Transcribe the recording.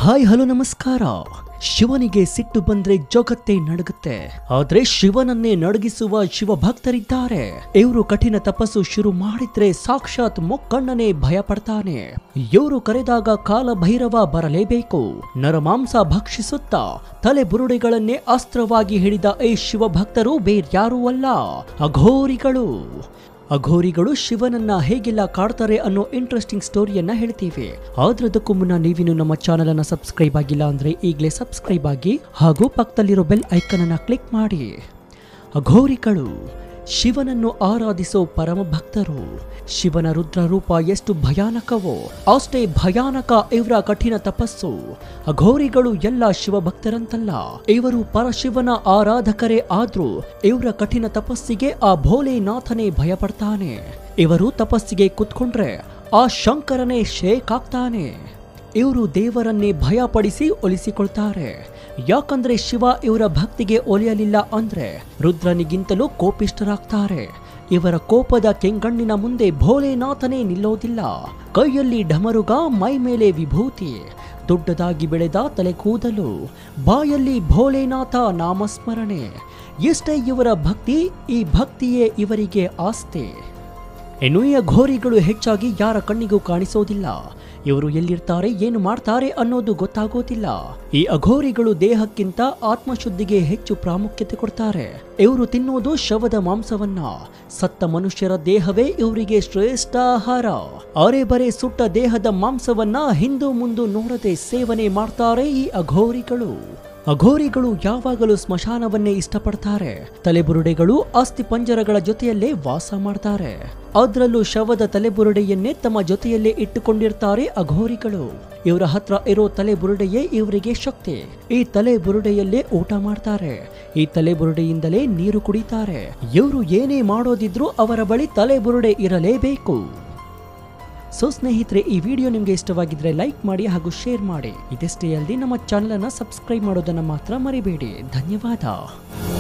hi hello ನಮಸ್ಕಾರ ಶಿವನಿಗೆ ಸಿಟ್ಟು ಬಂದ್ರೆ ಜಗತ್ತೇ ನಡುಗುತ್ತೆ ಆದ್ರೆ ಶಿವನನ್ನೇ ನಡಗಿಸುವ ಶಿವ ಭಕ್ತರಿದ್ದಾರೆ ಇವರು ಕಠಿಣ ತಪಸ್ಸು ಶುರು ಮಾಡಿದ್ರೆ ಸಾಕ್ಷಾತ್ ಮೊಕ್ಕಣ್ಣನೇ ಭಯ ಪಡ್ತಾನೆ ಇವರು ಕರೆದಾಗ ಕಾಲ ಭೈರವ ಬರಲೇಬೇಕು ನರಮಾಂಸ ಭಕ್ಷಿಸುತ್ತಾ ತಲೆ ಬುರುಡೆಗಳನ್ನೇ ಅಸ್ತ್ರವಾಗಿ ಹಿಡಿದ ಈ ಶಿವ ಭಕ್ತರು ಬೇರ್ಯಾರೂ ಅಲ್ಲ ಅಘೋರಿಗಳು ಅಘೋರಿಗಳು ಶಿವನನ್ನ ಹೇಗೆಲ್ಲ ಕಾಡ್ತಾರೆ ಅನ್ನೋ ಇಂಟ್ರೆಸ್ಟಿಂಗ್ ಸ್ಟೋರಿಯನ್ನ ಹೇಳ್ತೀವಿ ಆದ್ರೆ ಅದಕ್ಕೂ ಮುನ್ನ ನೀವಿನ್ನು ನಮ್ಮ ಚಾನೆಲ್ ಅನ್ನ ಸಬ್ಸ್ಕ್ರೈಬ್ ಆಗಿಲ್ಲ ಅಂದ್ರೆ ಈಗಲೇ ಸಬ್ಸ್ಕ್ರೈಬ್ ಆಗಿ ಹಾಗೂ ಪಕ್ಕದಲ್ಲಿರೋ ಬೆಲ್ ಐಕನ್ ಅನ್ನ ಕ್ಲಿಕ್ ಮಾಡಿ ಅಘೋರಿಗಳು ಶಿವನನ್ನು ಆರಾಧಿಸೋ ಪರಮ ಭಕ್ತರು ಶಿವನ ರುದ್ರ ರೂಪ ಎಷ್ಟು ಭಯಾನಕವೋ ಅಷ್ಟೇ ಭಯಾನಕ ಇವರ ಕಠಿಣ ತಪಸ್ಸು ಅಘೋರಿಗಳು ಎಲ್ಲ ಶಿವ ಭಕ್ತರಂತಲ್ಲ ಇವರು ಪರಶಿವನ ಆರಾಧಕರೇ ಆದ್ರೂ ಇವರ ಕಠಿಣ ತಪಸ್ಸಿಗೆ ಆ ಭೋಲೆನಾಥನೇ ಭಯಪಡ್ತಾನೆ ಇವರು ತಪಸ್ಸಿಗೆ ಕುತ್ಕೊಂಡ್ರೆ ಆ ಶಂಕರನೇ ಶೇಕ್ ಆಗ್ತಾನೆ ಇವರು ದೇವರನ್ನೇ ಭಯಪಡಿಸಿ ಒಲಿಸಿಕೊಳ್ತಾರೆ ಯಾಕಂದ್ರೆ ಶಿವ ಇವರ ಭಕ್ತಿಗೆ ಒಲಿಯಲಿಲ್ಲ ಅಂದ್ರೆ ರುದ್ರನಿಗಿಂತಲೂ ಕೋಪಿಷ್ಠರಾಗ್ತಾರೆ ಇವರ ಕೋಪದ ಕೆಂಗಣ್ಣಿನ ಮುಂದೆ ಭೋಲೆನಾಥನೇ ನಿಲ್ಲೋದಿಲ್ಲ ಕೈಯಲ್ಲಿ ಢಮರುಗ ಮೈ ಮೇಲೆ ವಿಭೂತಿ ದೊಡ್ಡದಾಗಿ ಬೆಳೆದ ತಲೆ ಕೂದಲು ಬಾಯಲ್ಲಿ ಭೋಲೆನಾಥ ನಾಮಸ್ಮರಣೆ ಎಷ್ಟೇ ಇವರ ಭಕ್ತಿ ಈ ಭಕ್ತಿಯೇ ಇವರಿಗೆ ಆಸ್ತಿ ಇನ್ನು ಈ ಅಘೋರಿಗಳು ಹೆಚ್ಚಾಗಿ ಯಾರ ಕಣ್ಣಿಗೂ ಕಾಣಿಸೋದಿಲ್ಲ ಇವರು ಎಲ್ಲಿರ್ತಾರೆ ಏನು ಮಾಡ್ತಾರೆ ಅನ್ನೋದು ಗೊತ್ತಾಗೋದಿಲ್ಲ ಈ ಅಘೋರಿಗಳು ದೇಹಕ್ಕಿಂತ ಆತ್ಮಶುದ್ಧಿಗೆ ಹೆಚ್ಚು ಪ್ರಾಮುಖ್ಯತೆ ಕೊಡ್ತಾರೆ ಇವರು ತಿನ್ನೋದು ಶವದ ಮಾಂಸವನ್ನ ಸತ್ತ ಮನುಷ್ಯರ ದೇಹವೇ ಇವರಿಗೆ ಶ್ರೇಷ್ಠ ಆಹಾರ ಅರೆ ಬರೆ ಸುಟ್ಟ ದೇಹದ ಮಾಂಸವನ್ನ ಹಿಂದು ಮುಂದು ನೋಡದೆ ಸೇವನೆ ಮಾಡ್ತಾರೆ ಈ ಅಘೋರಿಗಳು ಅಘೋರಿಗಳು ಯಾವಾಗಲೂ ಸ್ಮಶಾನವನ್ನೇ ಇಷ್ಟಪಡ್ತಾರೆ ತಲೆಬುರುಡೆಗಳು ಅಸ್ಥಿ ಪಂಜರಗಳ ಜೊತೆಯಲ್ಲೇ ವಾಸ ಮಾಡ್ತಾರೆ ಅದರಲ್ಲೂ ಶವದ ತಲೆಬುರುಡೆಯನ್ನೇ ತಮ್ಮ ಜೊತೆಯಲ್ಲೇ ಇಟ್ಟುಕೊಂಡಿರ್ತಾರೆ ಅಘೋರಿಗಳು ಇವರ ಹತ್ರ ಇರೋ ತಲೆಬುರುಡೆಯೇ ಇವರಿಗೆ ಶಕ್ತಿ ಈ ತಲೆ ಬುರುಡೆಯಲ್ಲೇ ಊಟ ಮಾಡ್ತಾರೆ ಈ ತಲೆ ಬುರುಡೆಯಿಂದಲೇ ನೀರು ಕುಡಿತಾರೆ ಇವರು ಏನೇ ಮಾಡೋದಿದ್ರೂ ಅವರ ಬಳಿ ತಲೆ ಬುರುಡೆ ಇರಲೇಬೇಕು ಸೊ ಸ್ನೇಹಿತರೆ ಈ ವಿಡಿಯೋ ನಿಮಗೆ ಇಷ್ಟವಾಗಿದ್ರೆ ಲೈಕ್ ಮಾಡಿ ಹಾಗೂ ಶೇರ್ ಮಾಡಿ ಇದಷ್ಟೇ ಅಲ್ಲದೆ ನಮ್ಮ ಚಾನಲ್ ಅನ್ನ ಸಬ್ಸ್ಕ್ರೈಬ್ ಮಾಡೋದನ್ನ ಮಾತ್ರ ಮರಿಬೇಡಿ ಧನ್ಯವಾದ